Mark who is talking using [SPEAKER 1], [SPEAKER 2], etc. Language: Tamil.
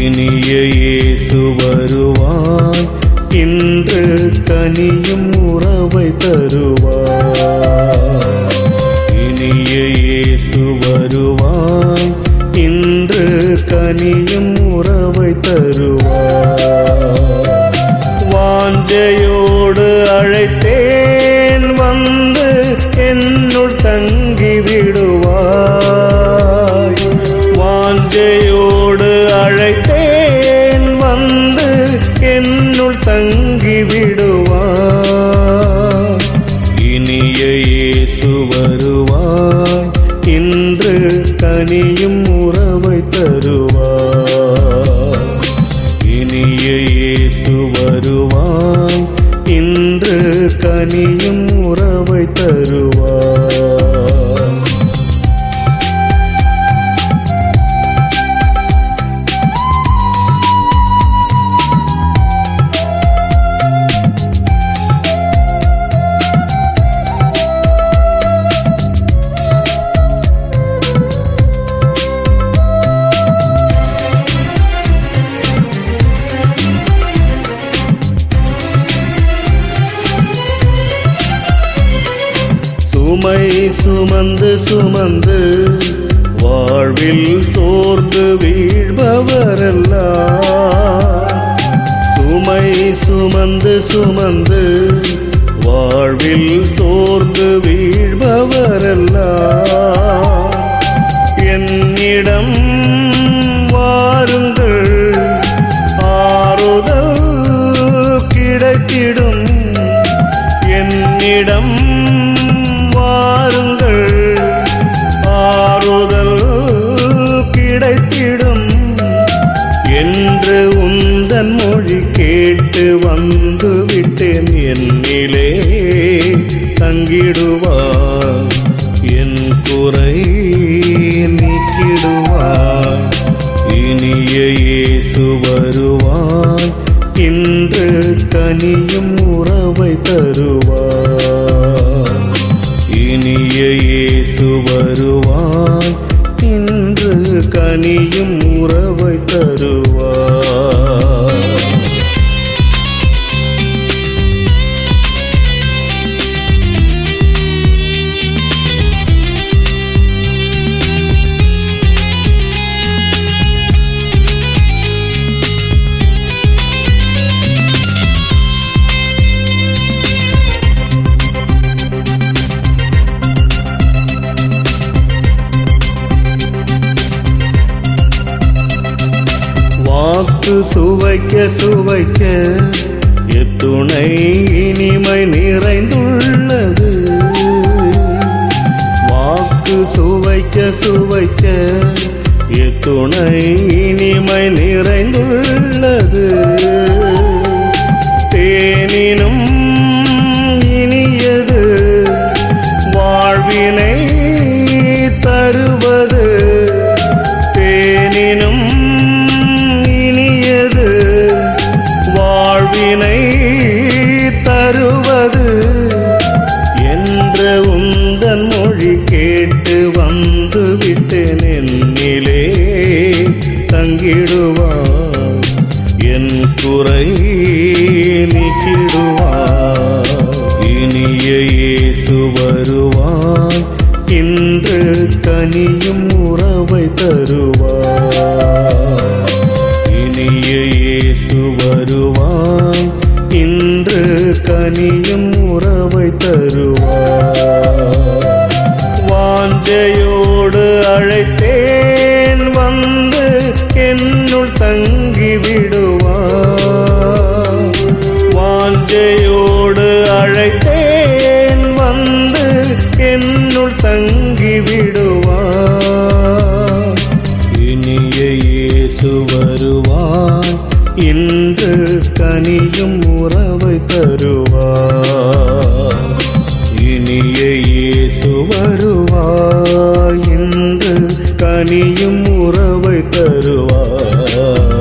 [SPEAKER 1] இனிய இயேசு வருவாய் இன்று கனியும் உறவை தருவாய் இனிய இயேசு வருவாய் இன்று கனியும் உறவை தருவாய் வாஞ்சையோடு அழைத்தேன் வந்து என்னுள் தங்கி விடுவாய் வாஞ்சையோடு அழைத்தேன் வந்து என்னுள் தங்கி விடுவாய் இனிய இயேசு வருவாய் இன்று கனியும் உறவை தருவாய் இனிய இயேசு வருவாய் இன்று கனியும் உறவை தருவாய் சுமை சுமந்து சுமந்து வாழ்வில் சோர்ந்து வீழ்பவரெல்லாம் சுமை சுமந்து சுமந்து வாழ்வில் சோர்ந்து வீழ்பவரெல்லாம் என்னிடம் வாருங்கள் ஆறுதல் கிடைத்திடும் என்னிடம் வாருங்கள் ஆறுதல் கிடைத்திடும் என்று உந்தன் மொழி கேட்டு வந்து விட்டேன் என்னிலே தங்கிடுவார் என் குறை நீக்கிடுவார் இனிய இயேசு வருவாய் இன்று கனியும் உறவை தருவாய் இனிய இயேசு வருவாய் இன்று கனியும் உறவை தருவாய் வாக்கு சுவைக்க சுவைக்க எத்துணை இனிமை நிறைந்துள்ளது வாக்கு சுவைக்க சுவைக்க எத்துணை இனிமை நிறைந்துள்ளது தேனினும் இனியது வாழ்வினை தருவது தேனினும் இனியது வாழ்வினை தருவது என்ற உந்தன் மொழி கேட்டு வந்து விட்டேன் என்னிலே தங்கிடுவார் என் குறை நீக்கிடுவார் இனிய இயேசு வருவாய் இன்று கனியும் உறவை தருவாய் இனிய இயேசு வருவாய் இன்று கனியும் உறவை தருவாய் வாஞ்சையோடு அழைத்தேன் வந்து என்னுள் தங்கி விடுவாய் வாஞ்சையோடு அழைத்தேன் வந்து என்னுள் தங்கி விடுவாய் இனிய இயேசு வருவாய் இன்று கனியும் உறவை தருவாய் இனிய இயேசு வருவாய் இன்று கனியும் உறவை தருவாய்